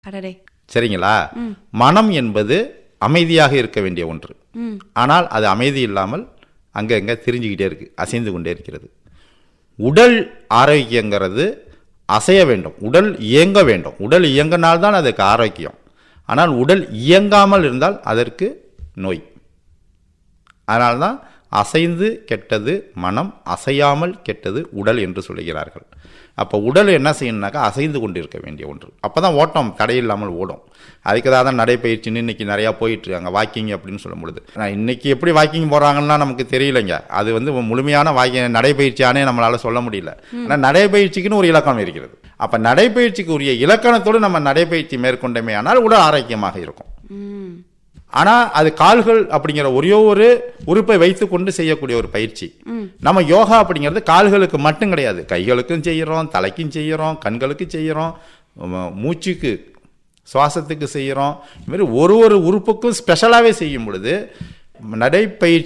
அடடே சரிங்களா மனம் என்பது அமைதியாக இருக்க வேண்டிய ஒன்று ம் ஆனால் அது அமைதி இல்லாமல் அங்கே அங்கே திரிஞ்சுக்கிட்டே இருக்கு அசைந்து கொண்டே இருக்கிறது உடல் ஆரோக்கியங்கிறது அசைய வேண்டும் உடல் இயங்க வேண்டும் உடல் இயங்கினால்தான் அதுக்கு ஆரோக்கியம் ஆனால் உடல் இயங்காமல் இருந்தால் அதற்கு நோய் அதனால்தான் அசைந்து கெட்டது மனம் அசையாமல் கெட்டது உடல் என்று சொல்லுகிறார்கள் அப்போ உடல் என்ன செய்யணும்னாக்கா அசைந்து கொண்டிருக்க வேண்டிய ஒன்று அப்போ தான் ஓட்டம் தடையில்லாமல் ஓடும் அதுக்கு தான் நடைப்பயிற்சின்னு இன்னைக்கு நிறையா போயிட்டு இருக்காங்க வாக்கிங் அப்படின்னு சொல்லும் பொழுது நான் இன்னைக்கு எப்படி வாக்கிங் போகிறாங்கன்னா நமக்கு தெரியலைங்க அது வந்து முழுமையான வாக்கி நடைப்பயிற்சியானே நம்மளால் சொல்ல முடியல ஆனால் நடைப்பயிற்சிக்குன்னு ஒரு இலக்கணம் இருக்கிறது அப்போ நடைப்பயிற்சிக்கு உரிய இலக்கணத்தோடு நம்ம நடைப்பயிற்சி மேற்கொண்டமே ஆனால் உடல் ஆரோக்கியமாக இருக்கும் ம் ஆனால் அது கால்கள் அப்படிங்கிற ஒரே ஒரு உறுப்பை வைத்துக்கொண்டு செய்யக்கூடிய ஒரு பயிற்சி நம்ம யோகா அப்படிங்கிறது கால்களுக்கு மட்டும் கிடையாது கைகளுக்கும் செய்கிறோம் தலைக்கும் செய்கிறோம் கண்களுக்கு செய்கிறோம் ம- மூச்சுக்கு சுவாசத்துக்கு செய்கிறோம் இது மாதிரி ஒரு ஒரு உறுப்புக்கும் ஸ்பெஷலாகவே செய்யும் பொழுது நடைப்பயிற்சி